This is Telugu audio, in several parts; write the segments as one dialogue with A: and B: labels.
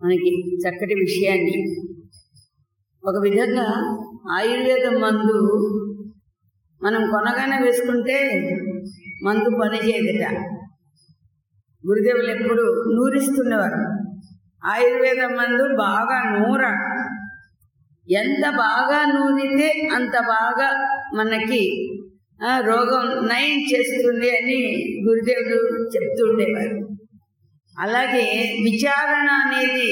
A: మనకి చక్కటి విషయాన్ని ఒక విధంగా ఆయుర్వేద మందు మనం కొనగానే వేసుకుంటే మందు పనిచేయదట గురుదేవులు ఎప్పుడు నూరిస్తున్నవారు ఆయుర్వేద మందు బాగా నూర ఎంత బాగా నూరితే అంత బాగా మనకి ఆ, రోగం నయం చేస్తుంది అని గురుదేవుడు చెప్తూ ఉండేవారు అలాగే విచారణ అనేది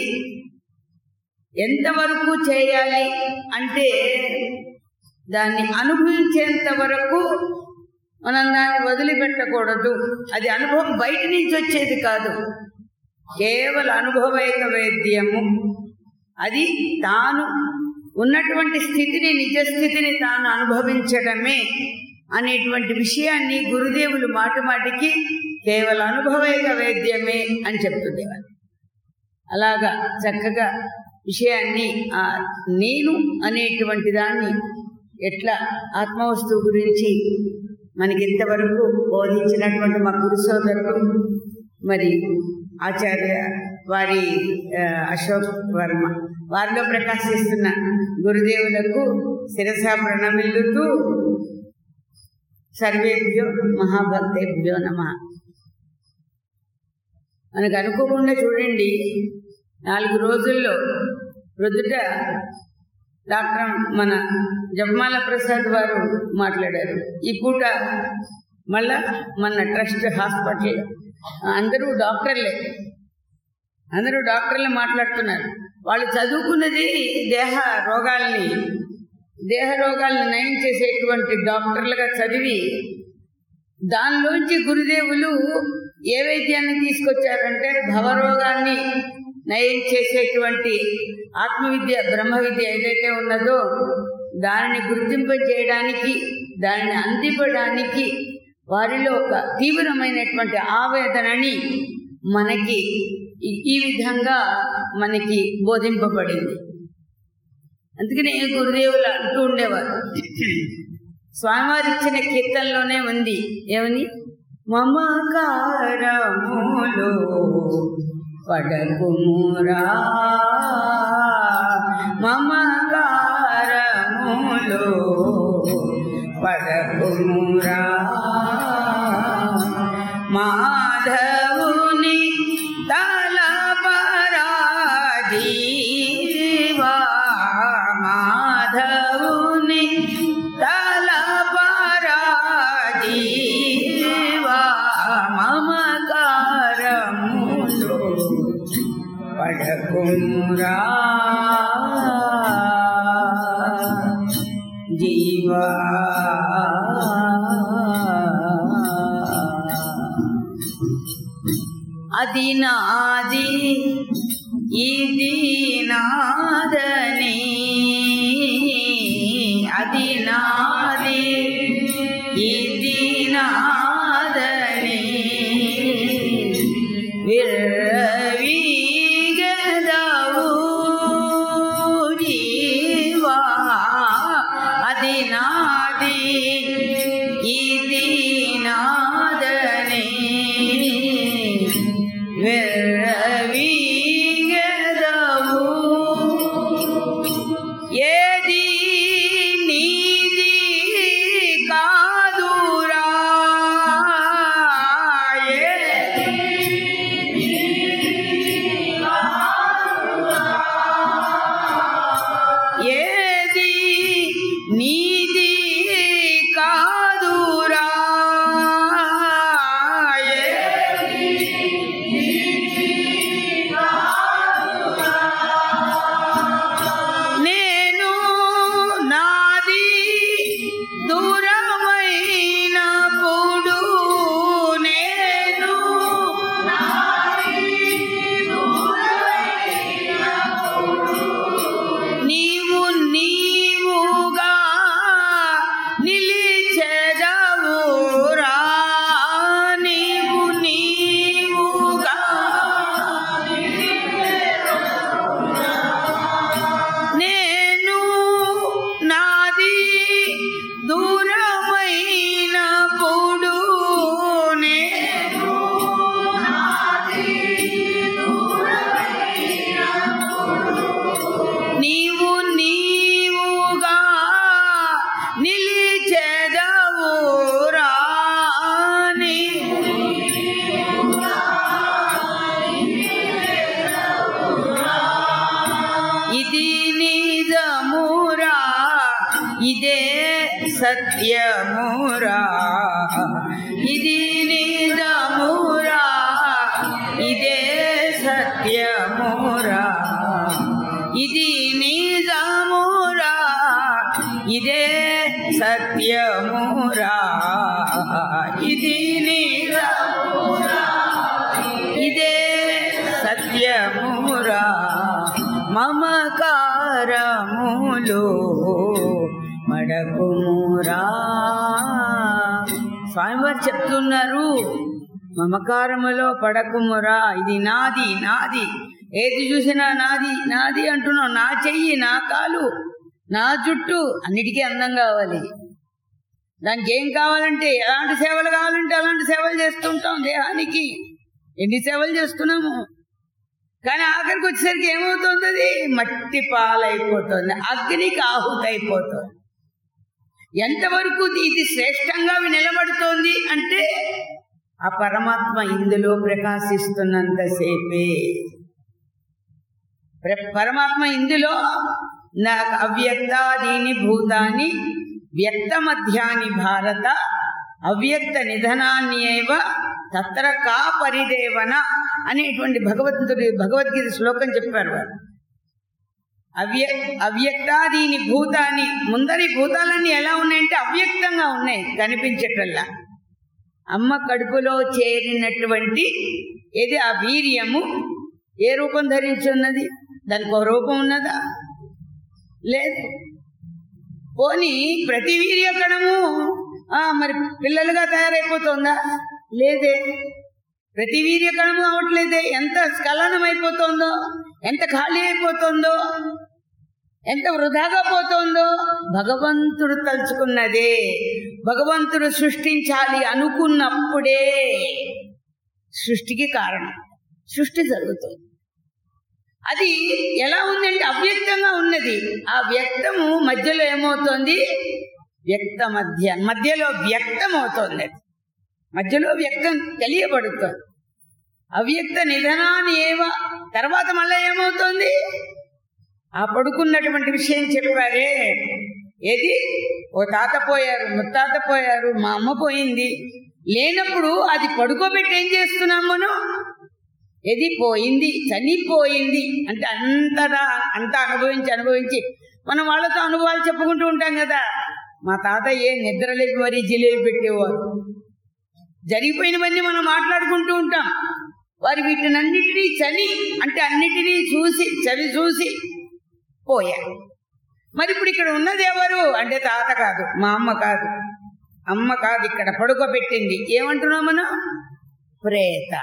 A: ఎంతవరకు చేయాలి అంటే దాన్ని అనుభవించేంత వరకు మనం దాన్ని వదిలిపెట్టకూడదు అది అనుభవం బయట నుంచి వచ్చేది కాదు కేవల అనుభవైక వేద్యము అది తాను ఉన్నటువంటి స్థితిని నిజస్థితిని తాను అనుభవించడమే అనేటువంటి విషయాన్ని గురుదేవులు మాటి మాటికి కేవల అనుభవైక వేద్యమే అని చెప్తుండేవారు అలాగా చక్కగా విషయాన్ని ఆ నేను అనేటువంటి దాన్ని ఎట్లా ఆత్మవస్తువు గురించి మనకి ఇంతవరకు బోధించినటువంటి మా గురు సోదరులు మరి ఆచార్య వారి ఆ, అశోక్ వర్మ వారిలో ప్రకాశిస్తున్న గురుదేవులకు శిరస ప్రణమిల్లుతూ సర్వేభ్యో మహాభక్తేభ్యో నమ మనకు అనుకోకుండా చూడండి నాలుగు రోజుల్లో ప్రొద్దుట డాక్టర్ మన జపమాల ప్రసాద్ వారు మాట్లాడారు ఈ పూట మళ్ళా మన ట్రస్ట్ హాస్పిటల్ అందరూ డాక్టర్లే అందరూ డాక్టర్లే మాట్లాడుతున్నారు వాళ్ళు చదువుకున్నది దేహ రోగాల్ని దేహ రోగాలను నయం చేసేటువంటి డాక్టర్లుగా చదివి దానిలోంచి గురుదేవులు ఏ వైద్యాన్ని తీసుకొచ్చారంటే భవరోగాన్ని నయం చేసేటువంటి ఆత్మవిద్య బ్రహ్మ విద్య ఏదైతే ఉన్నదో దానిని గుర్తింప చేయడానికి దానిని అందివ్వడానికి వారిలో ఒక తీవ్రమైనటువంటి ఆవేదనని మనకి ఈ- ఈ విధంగా మనకి బోధింపబడింది అందుకనే గురుదేవులు అంటూ ఉండేవారు స్వామివారు ఇచ్చిన కీర్తనలోనే ఉంది ఏమని మమకారములో పడకుమురా మమకారములో పడకుమురా మాధవుని తలపరాజీవా మాధవుని తలపరాజీవా మమకారములో పడకుమురా జీవా అది నాది ఇది నాదని అది నాది ఇది నాదని విర్రవీగదవు జీవా అది నాది ఇది నాదని విర్రవీగదవు ఇదే సత్యమురా ఇది నిజమురా ఇదే సత్యమురా ఇది నిజమురా ఇదే సత్యమురా ఇది నిజమురా ఇదే సత్యమురా మమకారములో మడకుమురా స్వామివారు చెప్తున్నారు మమకారములో పడకుమురా ఇది నాది నాది ఏది చూసినా నాది నాది అంటున్నావు నా చెయ్యి నా కాలు నా జుట్టు అన్నిటికీ అందం కావాలి దానికి ఏం కావాలంటే ఎలాంటి సేవలు కావాలంటే అలాంటి సేవలు చేస్తుంటాం దేహానికి ఎన్ని సేవలు చేస్తున్నాము కానీ ఆఖరికి వచ్చేసరికి ఏమవుతుంది అది మట్టి పాలైపోతుంది అగ్నికి ఆహుతి అయిపోతుంది ఎంతవరకు ఇది శ్రేష్టంగా నిలబడుతోంది అంటే ఆ పరమాత్మ ఇందులో ప్రకాశిస్తున్నంతసేపే ప్ర- పరమాత్మ ఇందులో నా అవ్యక్తాదీని భూతాన్ని వ్యక్త మధ్యాని భారత అవ్యక్త నిధనాన్యేవ తత్ర కా పరిదేవన అనేటువంటి భగవంతుడి భగవద్గీత శ్లోకం చెప్పారు వారు అవ్య అవ్యక్తాదీని భూతాన్ని ముందరి భూతాలన్నీ ఎలా ఉన్నాయంటే అవ్యక్తంగా ఉన్నాయి కనిపించటల్లా అమ్మ కడుపులో చేరినటువంటి ఏది ఆ వీర్యము ఏ రూపం ధరించి ఉన్నది దానికి ఒక రూపం ఉన్నదా లేదు పోనీ ప్రతి వీర్య కణము ఆ, మరి పిల్లలుగా తయారైపోతుందా లేదే ప్రతి వీర్య కణము అవట్లేదే ఎంత స్ఖలనం అయిపోతుందో ఎంత ఖాళీ అయిపోతుందో ఎంత వృధాగా పోతుందో భగవంతుడు తలుచుకున్నదే భగవంతుడు సృష్టించాలి అనుకున్నప్పుడే సృష్టికి కారణం సృష్టి జరుగుతుంది అది ఎలా ఉందంటే అవ్యక్తంగా ఉన్నది ఆ వ్యక్తము మధ్యలో ఏమవుతోంది వ్యక్త మధ్య మధ్యలో వ్యక్తం అవుతోంది అది మధ్యలో వ్యక్తం తెలియబడుతోంది అవ్యక్త నిధనాన్ని ఏవ తర్వాత మళ్ళీ ఏమవుతోంది ఆ పడుకున్నటువంటి విషయం చెప్పారే ఏది ఓ తాత పోయారు ముత్తాత పోయారు మా అమ్మ పోయింది లేనప్పుడు అది పడుకోబెట్టి ఏం చేస్తున్నాం మనం ఏది పోయింది చనిపోయింది అంటే అంతరా అంత అనుభవించి అనుభవించి మనం వాళ్ళతో అనుభవాలు చెప్పుకుంటూ ఉంటాం కదా మా తాతయ్య నిద్రలేపి మరీ జిలేబి పెట్టేవారు జరిగిపోయినవన్నీ మనం మాట్లాడుకుంటూ ఉంటాం వారి వీటినన్నిటినీ చని అంటే అన్నిటినీ చూసి చవి చూసి పోయారు మరి ఇప్పుడు ఇక్కడ ఉన్నది ఎవరు అంటే తాత కాదు మా అమ్మ కాదు అమ్మ కాదు ఇక్కడ పడుకోబెట్టింది ఏమంటున్నాం మనం ప్రేత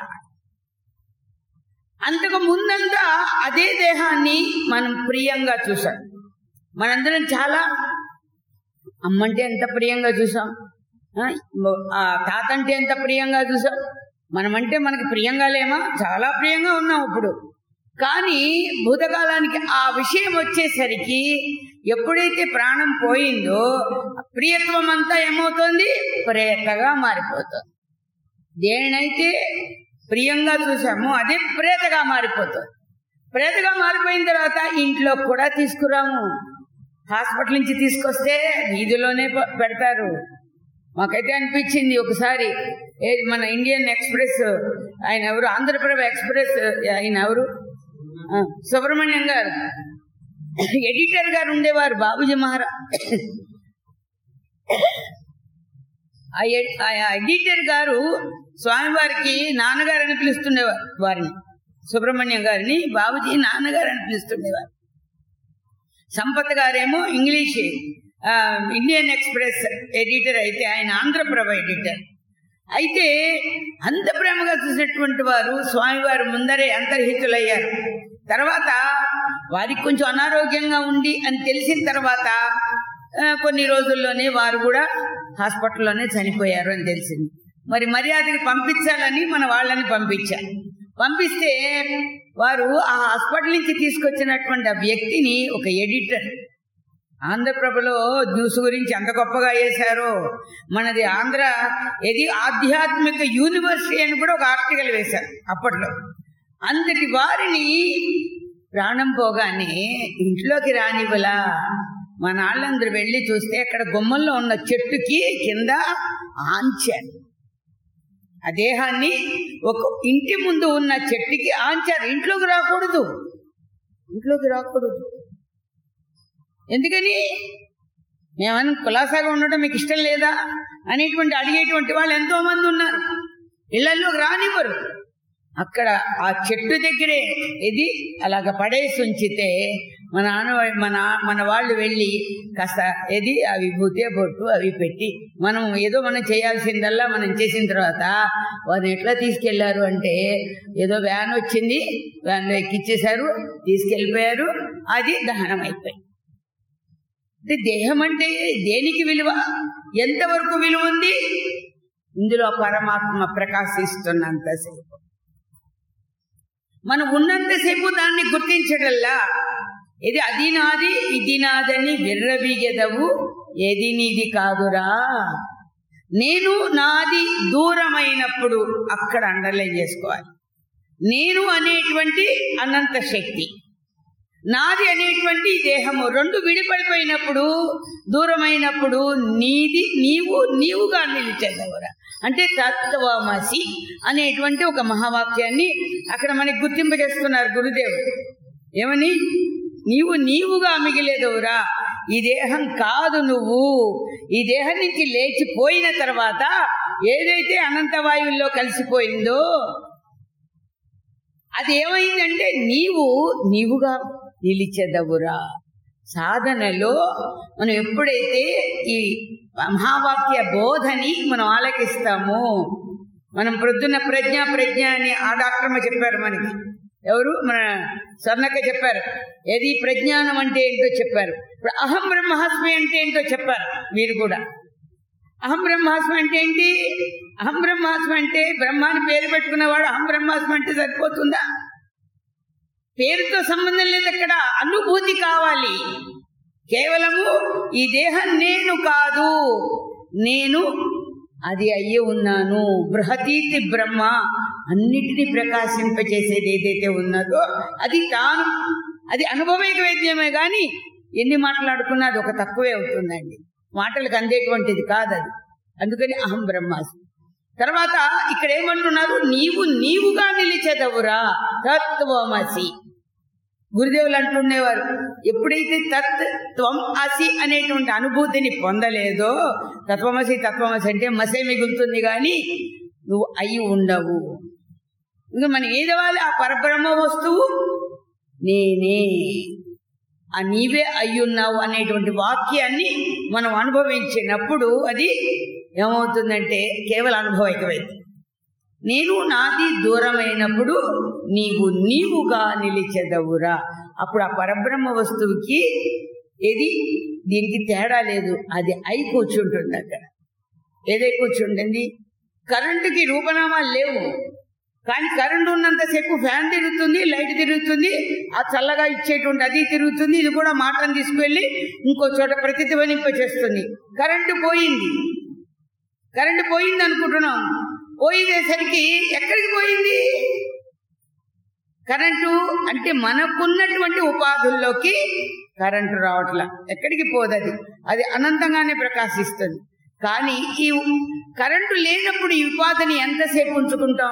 A: అంతకు ముందంతా అదే దేహాన్ని మనం ప్రియంగా చూసాం మనందరం చాలా అమ్మంటే ఎంత ప్రియంగా చూసాం ఆ, ఆ తాత అంటే ఎంత ప్రియంగా చూసాం మనమంటే మనకి ప్రియంగా లేమా చాలా ప్రియంగా ఉన్నాం ఇప్పుడు కానీ భూతకాలానికి ఆ విషయం వచ్చేసరికి ఎప్పుడైతే ప్రాణం పోయిందో ప్రియత్వం అంతా ఏమవుతుంది ప్రేతగా మారిపోతుంది దేనినైతే ప్రియంగా చూసామో అదే ప్రేతగా మారిపోతుంది ప్రేతగా మారిపోయిన తర్వాత ఇంట్లో కూడా తీసుకురాము హాస్పిటల్ నుంచి తీసుకొస్తే వీధిలోనే పె- పెడతారు మాకైతే అనిపించింది ఒకసారి ఏది మన ఇండియన్ ఎక్స్ప్రెస్ ఆయన ఎవరు ఆంధ్రప్రభ ఎక్స్ప్రెస్ ఆయన ఎవరు ఆ, సుబ్రహ్మణ్యం గారు ఎడిటర్ గారు ఉండేవారు బాబుజీ మహారాజ్ ఆ ఎడ్- ఆ ఎడిటర్ గారు స్వామివారికి నాన్నగారు అని పిలుస్తుండేవారు వారిని సుబ్రహ్మణ్యం గారిని బాబుజీ నాన్నగారు అని పిలుస్తుండేవారు సంపత్ గారేమో ఇంగ్లీష్ ఆ, ఇండియన్ ఎక్స్ప్రెస్ ఎడిటర్ అయితే ఆయన ఆంధ్రప్రభ ఎడిటర్ అయితే అంత ప్రేమగా చూసినటువంటి వారు స్వామివారు ముందరే అంతర్హితులయ్యారు తర్వాత వారికి కొంచెం అనారోగ్యంగా ఉండి అని తెలిసిన తర్వాత ఆ, కొన్ని రోజుల్లోనే వారు కూడా హాస్పిటల్లోనే చనిపోయారు అని తెలిసింది మరి మర్యాదకి పంపించాలని మన వాళ్ళని పంపించారు పంపిస్తే వారు ఆ హాస్పిటల్ నుంచి తీసుకొచ్చినటువంటి ఆ వ్యక్తిని ఒక ఎడిటర్ ఆంధ్రప్రభలో న్యూస్ గురించి ఎంత గొప్పగా వేశారో మనది ఆంధ్ర ఇది ఆధ్యాత్మిక యూనివర్సిటీ అని కూడా ఒక ఆర్టికల్ వేశారు అప్పట్లో అంతటి వారిని ప్రాణం పోగానే ఇంట్లోకి రానివ్వలా మా నాళ్ళందరూ వెళ్ళి చూస్తే అక్కడ గుమ్మంలో ఉన్న చెట్టుకి కింద ఆంచారు ఆ దేహాన్ని ఒక ఇంటి ముందు ఉన్న చెట్టుకి ఆంచారు ఇంట్లోకి రాకూడదు ఇంట్లోకి రాకూడదు ఎందుకని మేమన్నా కులాసాగా ఉండటం మీకు ఇష్టం లేదా అనేటువంటి అడిగేటువంటి వాళ్ళు ఎంతో మంది ఉన్నారు ఇళ్లలోకి రానివ్వరు అక్కడ ఆ చెట్టు దగ్గరే ఇది అలాగ పడేసి ఉంచితే మన నాన్న మన మన వాళ్ళు వెళ్ళి కాస్త ఏది ఆ విభూతి బొట్టు అవి పెట్టి మనం ఏదో మనం చేయాల్సిందల్లా మనం చేసిన తర్వాత వారిని ఎట్లా తీసుకెళ్లారు అంటే ఏదో వ్యాన్ వచ్చింది వ్యాన్లో ఎక్కిచ్చేశారు తీసుకెళ్ళిపోయారు అది దహనం అయిపోయింది అంటే దేహం అంటే దేనికి విలువ ఎంతవరకు విలువ ఉంది ఇందులో పరమాత్మ ప్రకాశిస్తున్నంతసేపు మనం ఉన్నంతసేపు దాన్ని గుర్తించడల్లా ఇది అది నాది ఇది నాదని విర్రబీగెదవు ఏది నీది కాదురా నేను నాది దూరమైనప్పుడు అక్కడ అండర్లైన్ చేసుకోవాలి నేను అనేటువంటి అనంత శక్తి నాది అనేటువంటి దేహము రెండు విడిపడిపోయినప్పుడు దూరమైనప్పుడు నీది నీవు నీవుగా నిలిచేదవరా అంటే తత్వమసి అనేటువంటి ఒక మహావాక్యాన్ని అక్కడ మనకి గుర్తింపజేస్తున్నారు గురుదేవుడు ఏమని నీవు నీవుగా మిగిలేదవురా ఈ దేహం కాదు నువ్వు ఈ దేహం నుంచి లేచిపోయిన తర్వాత ఏదైతే అనంతవాయువుల్లో కలిసిపోయిందో అది ఏమైందంటే నీవు నీవుగా నిలిచెదవురా సాధనలో మనం ఎప్పుడైతే ఈ మహావాక్య బోధని మనం ఆలకిస్తామో మనం ప్రొద్దున ప్రజ్ఞ ప్రజ్ఞ అని ఆ డాక్టర్మ చెప్పారు మనకి ఎవరు మన స్వర్ణక్క చెప్పారు ఏది ప్రజ్ఞానం అంటే ఏంటో చెప్పారు ఇప్పుడు అహం బ్రహ్మాస్మి అంటే ఏంటో చెప్పారు మీరు కూడా అహం బ్రహ్మాస్మి అంటే ఏంటి అహం బ్రహ్మాస్మి అంటే బ్రహ్మాని పేరు పెట్టుకున్నవాడు అహం బ్రహ్మాస్మి అంటే సరిపోతుందా పేరుతో సంబంధం లేదు అక్కడ అనుభూతి కావాలి కేవలము ఈ దేహం నేను కాదు నేను అది అయ్యి ఉన్నాను బృహతీతి బ్రహ్మ అన్నిటినీ ప్రకాశింపచేసేది ఏదైతే ఉన్నదో అది తాను అది అనుభవైక వైద్యమే కానీ ఎన్ని మాట్లాడుకున్నా అది ఒక తక్కువే అవుతుందండి మాటలకు అందేటువంటిది కాదు అది అందుకని అహం బ్రహ్మాస్మి తర్వాత ఇక్కడ ఏమంటున్నారు నీవు నీవుగా నిలిచెదవురా తత్వమసి గురుదేవులు అంటుండేవారు ఎప్పుడైతే తత్ త్వం అసి అనేటువంటి అనుభూతిని పొందలేదో తత్వమసి తత్వమసి అంటే మసే మిగులుతుంది కానీ నువ్వు అయి ఉండవు ఇంకా మనం ఏదవాలి ఆ పరబ్రహ్మ వస్తువు నేనే ఆ నీవే అయ్యున్నావు అనేటువంటి వాక్యాన్ని మనం అనుభవించినప్పుడు అది ఏమవుతుందంటే కేవలం అనుభవైకమైంది నేను నాది దూరమైనప్పుడు నీవు నీవుగా నిలిచెదవురా అప్పుడు ఆ పరబ్రహ్మ వస్తువుకి ఏది దీనికి తేడా లేదు అది అయి కూర్చుంటుంది అక్కడ ఏదై కూర్చుంటుంది కరెంటుకి రూపనామాలు లేవు కానీ కరెంటు ఉన్నంతసేపు ఫ్యాన్ తిరుగుతుంది లైట్ తిరుగుతుంది ఆ చల్లగా ఇచ్చేటువంటి అది తిరుగుతుంది ఇది కూడా మాటను తీసుకువెళ్ళి ఇంకో చోట ప్రతిధ్వనింప చేస్తుంది కరెంటు పోయింది కరెంటు పోయింది అనుకుంటున్నాం పోయేసరికి ఎక్కడికి పోయింది కరెంటు అంటే మనకున్నటువంటి ఉపాధుల్లోకి కరెంటు రావట్ల ఎక్కడికి పోదది అది అనంతంగానే ప్రకాశిస్తుంది కానీ ఈ కరెంటు లేనప్పుడు ఈ ఉపాధిని ఎంతసేపు ఉంచుకుంటాం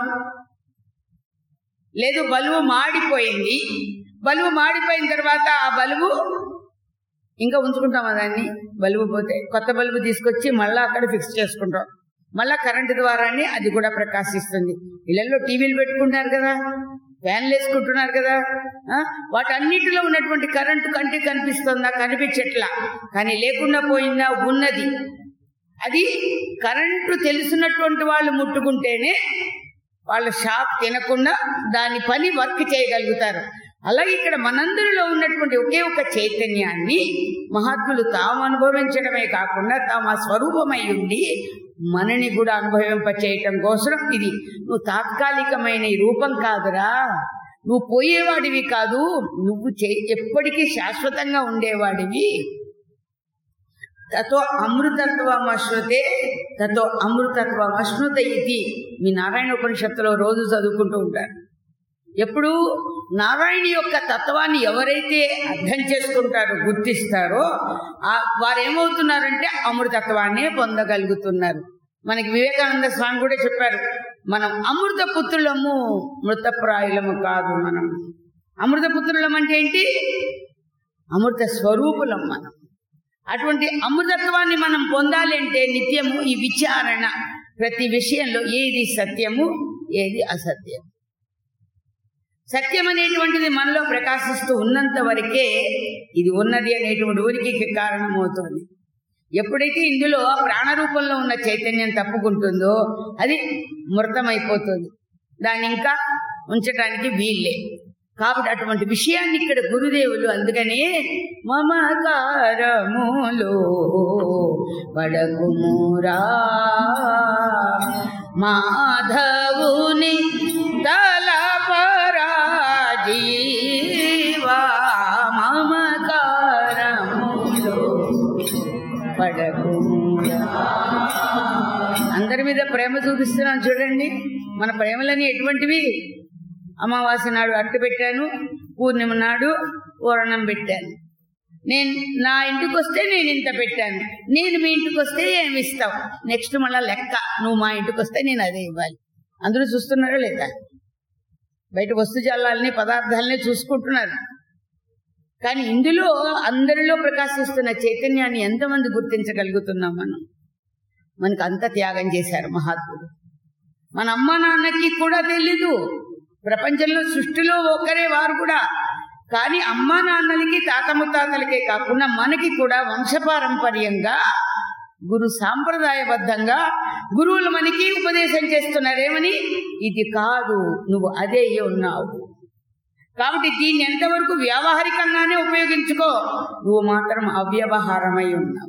A: లేదు బలువు మాడిపోయింది బలువు మాడిపోయిన తర్వాత ఆ బలువు ఇంకా ఉంచుకుంటామా దాన్ని బలువు పోతే కొత్త బల్బు తీసుకొచ్చి మళ్ళీ అక్కడ ఫిక్స్ చేసుకుంటాం మళ్ళా కరెంటు ద్వారానే అది కూడా ప్రకాశిస్తుంది ఇళ్లలో టీవీలు పెట్టుకుంటున్నారు కదా ఫ్యాన్లు వేసుకుంటున్నారు కదా ఆ? వాటన్నిటిలో ఉన్నటువంటి కరెంటు కంటికి కనిపిస్తుందా కనిపించట్లా కానీ లేకుండా పోయిందా ఉన్నది అది కరెంటు తెలిసినటువంటి వాళ్ళు ముట్టుకుంటేనే వాళ్ళ షాక్ తినకుండా దాని పని వర్క్ చేయగలుగుతారు అలాగే ఇక్కడ మనందరిలో ఉన్నటువంటి ఒకే ఒక చైతన్యాన్ని మహాత్ములు తాము అనుభవించడమే కాకుండా తాము ఆ స్వరూపమై ఉండి మనని కూడా అనుభవింప చేయటం కోసం ఇది నువ్వు తాత్కాలికమైన ఈ రూపం కాదురా నువ్వు పోయేవాడివి కాదు నువ్వు చే ఎప్పటికీ శాశ్వతంగా ఉండేవాడివి తతో అమృతత్వం అశ్నుతే తతో అమృతత్వం అశ్నుత ఇది మీ నారాయణ ఉపనిషత్తులో రోజు చదువుకుంటూ ఉంటారు ఎప్పుడు నారాయణ యొక్క తత్వాన్ని ఎవరైతే అర్థం చేసుకుంటారో గుర్తిస్తారో ఆ వారు ఏమవుతున్నారంటే అమృతత్వాన్నే పొందగలుగుతున్నారు మనకి వివేకానంద స్వామి కూడా చెప్పారు మనం అమృత పుత్రులము మృతప్రాయులము కాదు మనం అమృత పుత్రులం అంటే ఏంటి అమృత స్వరూపులం మనం అటువంటి అమృతత్వాన్ని మనం పొందాలి అంటే నిత్యము ఈ విచారణ ప్రతి విషయంలో ఏది సత్యము ఏది అసత్యం సత్యం అనేటువంటిది మనలో ప్రకాశిస్తూ ఉన్నంత వరకే ఇది ఉన్నది అనేటువంటి ఉనికికి కారణమవుతుంది ఎప్పుడైతే ఇందులో ప్రాణరూపంలో ఉన్న చైతన్యం తప్పుకుంటుందో అది మృతమైపోతుంది దాన్ని ఇంకా ఉంచడానికి వీల్లే కాబట్టి అటువంటి విషయాన్ని ఇక్కడ గురుదేవులు అందుకనే మమకారములో పడకుమురా మాధవుని తలపరా జీవా మమకారములో పడకుమురా అందరి మీద ప్రేమ చూపిస్తున్నాను చూడండి మన ప్రేమలని ఎటువంటివి అమావాస్య నాడు అట్టు పెట్టాను పూర్ణిమ నాడు పూరణం పెట్టాను నేను నా ఇంటికి వస్తే నేను ఇంత పెట్టాను నేను మీ ఇంటికి వస్తే ఏమి ఇస్తావు నెక్స్ట్ మళ్ళా లెక్క నువ్వు మా ఇంటికి వస్తే నేను అదే ఇవ్వాలి అందరూ చూస్తున్నారా లేదా బయట వస్తు జల్లాలని పదార్థాలని చూసుకుంటున్నారు కానీ ఇందులో అందరిలో ప్రకాశిస్తున్న చైతన్యాన్ని ఎంతమంది గుర్తించగలుగుతున్నాం మనం మనకు అంత త్యాగం చేశారు మహాత్ముడు మన అమ్మ నాన్నకి కూడా తెలీదు ప్రపంచంలో సృష్టిలో ఒకరే వారు కూడా కానీ అమ్మా నాన్నలకి తాత ముత్తాతలకే కాకుండా మనకి కూడా వంశపారంపర్యంగా గురు సాంప్రదాయబద్ధంగా గురువులు మనకి ఉపదేశం చేస్తున్నారేమని ఇది కాదు నువ్వు అదే ఉన్నావు కాబట్టి దీన్ని ఎంతవరకు వ్యావహారికంగానే ఉపయోగించుకో నువ్వు మాత్రం అవ్యవహారమై ఉన్నావు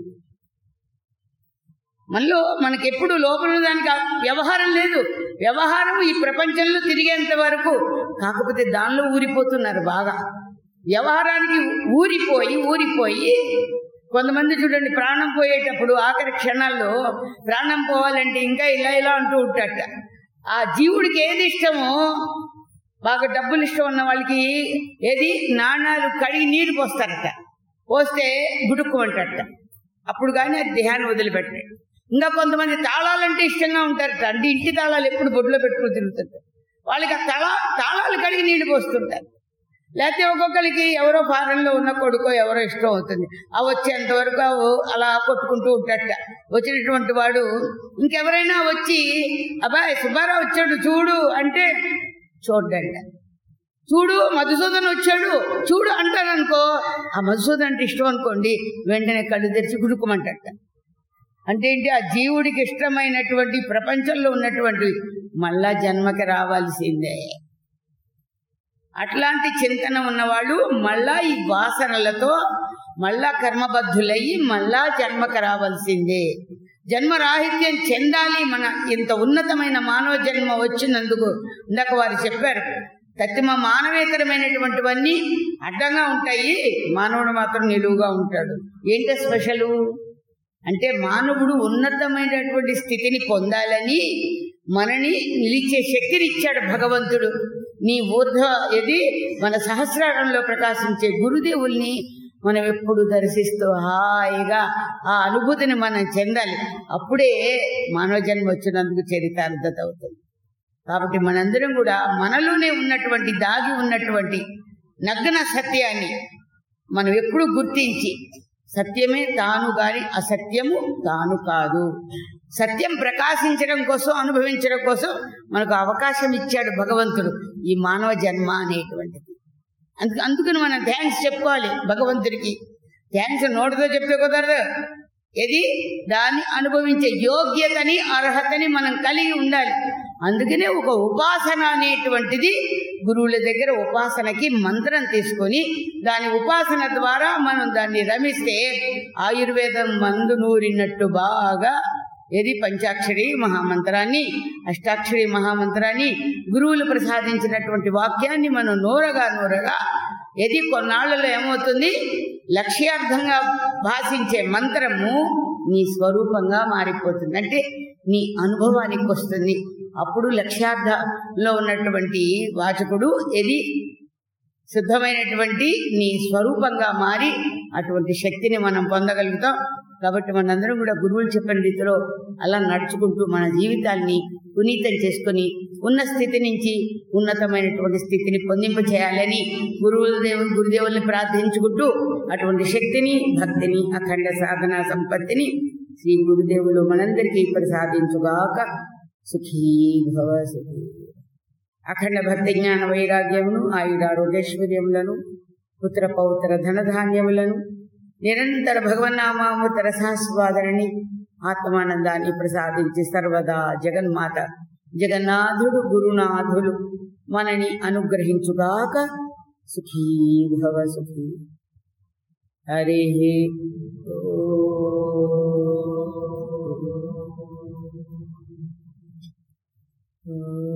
A: మనలో మనకెప్పుడు లోపల దానికి వ్యవహారం లేదు వ్యవహారం ఈ ప్రపంచంలో తిరిగేంత వరకు కాకపోతే దానిలో ఊరిపోతున్నారు బాగా వ్యవహారానికి ఊరిపోయి ఊరిపోయి కొంతమంది చూడండి ప్రాణం పోయేటప్పుడు ఆఖరి క్షణాల్లో ప్రాణం పోవాలంటే ఇంకా ఇలా ఇలా అంటూ ఉంటాట ఆ జీవుడికి ఏది ఇష్టమో బాగా డబ్బులు ఇష్టం ఉన్న వాళ్ళకి ఏది నాణాలు కడిగి నీరు పోస్తారట పోస్తే గుడుక్కుమంటారట అప్పుడు కానీ అది దేహాన్ని వదిలిపెట్టాడు ఇంకా కొంతమంది తాళాలంటే ఇష్టంగా ఉంటారట అంటే ఇంటి తాళాలు ఎప్పుడు బొడ్లో పెట్టుకుని తిరుగుతుంటారు వాళ్ళకి ఆ తళ తాళాలు కడిగి నీళ్లు పోస్తుంటారు లేకపోతే ఒక్కొక్కరికి ఎవరో ఫారెన్లో ఉన్న కొడుకో ఎవరో ఇష్టం అవుతుంది ఆ వచ్చేంత వరకు ఆ ఓ- అలా కొట్టుకుంటూ ఉంటాడట వచ్చినటువంటి వాడు ఇంకెవరైనా వచ్చి అబ్బాయి సుబ్బారావు వచ్చాడు చూడు అంటే చూడండి చూడు మధుసూదన్ వచ్చాడు చూడు అంటాడు అనుకో ఆ మధుసూదన్ అంటే ఇష్టం అనుకోండి వెంటనే కళ్ళు తెరిచి గుడుకుమంటాట అంటే ఏంటి ఆ జీవుడికి ఇష్టమైనటువంటి ప్రపంచంలో ఉన్నటువంటి మళ్ళా జన్మకి రావాల్సిందే అట్లాంటి చింతన ఉన్నవాళ్ళు మళ్ళా ఈ వాసనలతో మళ్ళా కర్మబద్ధులయ్యి మళ్ళా జన్మకి రావాల్సిందే జన్మరాహిత్యం చెందాలి మన ఇంత ఉన్నతమైన మానవ జన్మ వచ్చినందుకు ఇందాక వారు చెప్పారు తత్తిమ మానవేతరమైనటువంటివన్నీ అడ్డంగా ఉంటాయి మానవుడు మాత్రం నిలువుగా ఉంటాడు ఏంటి స్పెషలు అంటే మానవుడు ఉన్నతమైనటువంటి స్థితిని పొందాలని మనని నిలిచే శక్తిని ఇచ్చాడు భగవంతుడు నీ ఊర్ధ ఇది మన సహస్రారంలో ప్రకాశించే గురుదేవుల్ని మనం ఎప్పుడు దర్శిస్తూ హాయిగా ఆ అనుభూతిని మనం చెందాలి అప్పుడే మానవ జన్మ వచ్చినందుకు చరితార్థత అవుతుంది కాబట్టి మనందరం కూడా మనలోనే ఉన్నటువంటి దాగి ఉన్నటువంటి నగ్న సత్యాన్ని మనం ఎప్పుడు గుర్తించి సత్యమే తాను గాని అసత్యము తాను కాదు సత్యం ప్రకాశించడం కోసం అనుభవించడం కోసం మనకు అవకాశం ఇచ్చాడు భగవంతుడు ఈ మానవ జన్మ అనేటువంటిది అందుకు అందుకని మనం థ్యాంక్స్ చెప్పుకోవాలి భగవంతుడికి థ్యాంక్స్ నోటితో చెప్తే కుదరదు ఇది దాన్ని అనుభవించే యోగ్యతని అర్హతని మనం కలిగి ఉండాలి అందుకనే ఒక ఉపాసన అనేటువంటిది గురువుల దగ్గర ఉపాసనకి మంత్రం తీసుకొని దాని ఉపాసన ద్వారా మనం దాన్ని రమిస్తే ఆయుర్వేదం మందు నూరినట్టు బాగా ఏది పంచాక్షరి మహామంత్రాన్ని అష్టాక్షరి మహామంత్రాన్ని గురువులు ప్రసాదించినటువంటి వాక్యాన్ని మనం నూరగా నూరగా ఏది కొన్నాళ్లలో ఏమవుతుంది లక్ష్యార్థంగా భాషించే మంత్రము నీ స్వరూపంగా మారిపోతుంది అంటే నీ అనుభవానికి వస్తుంది అప్పుడు లక్ష్యార్థంలో ఉన్నటువంటి వాచకుడు ఇది శుద్ధమైనటువంటి నీ స్వరూపంగా మారి అటువంటి శక్తిని మనం పొందగలుగుతాం కాబట్టి మనందరం కూడా గురువులు చెప్పిన రీతిలో అలా నడుచుకుంటూ మన జీవితాల్ని పునీతం చేసుకొని ఉన్న స్థితి నుంచి ఉన్నతమైనటువంటి స్థితిని పొందింప చేయాలని గురువుదేవు గురుదేవుల్ని ప్రార్థించుకుంటూ అటువంటి శక్తిని భక్తిని అఖండ సాధన సంపత్తిని శ్రీ గురుదేవులు మనందరికీ ప్రసాదించుగాక సుఖీ భవ సుఖీ అఖండ భక్తి జ్ఞాన వైరాగ్యమును ఆయురారోగ్యైశ్వర్యములను పుత్ర పౌత్ర ధనధాన్యములను నిరంతర భగవన్నామామృత రసాస్వాదనని ఆత్మానందాన్ని ప్రసాదించి సర్వదా జగన్మాత జగన్నాథుడు గురునాథులు మనని అనుగ్రహించుగాక సుఖీ భవ సుఖీ హరి ఓ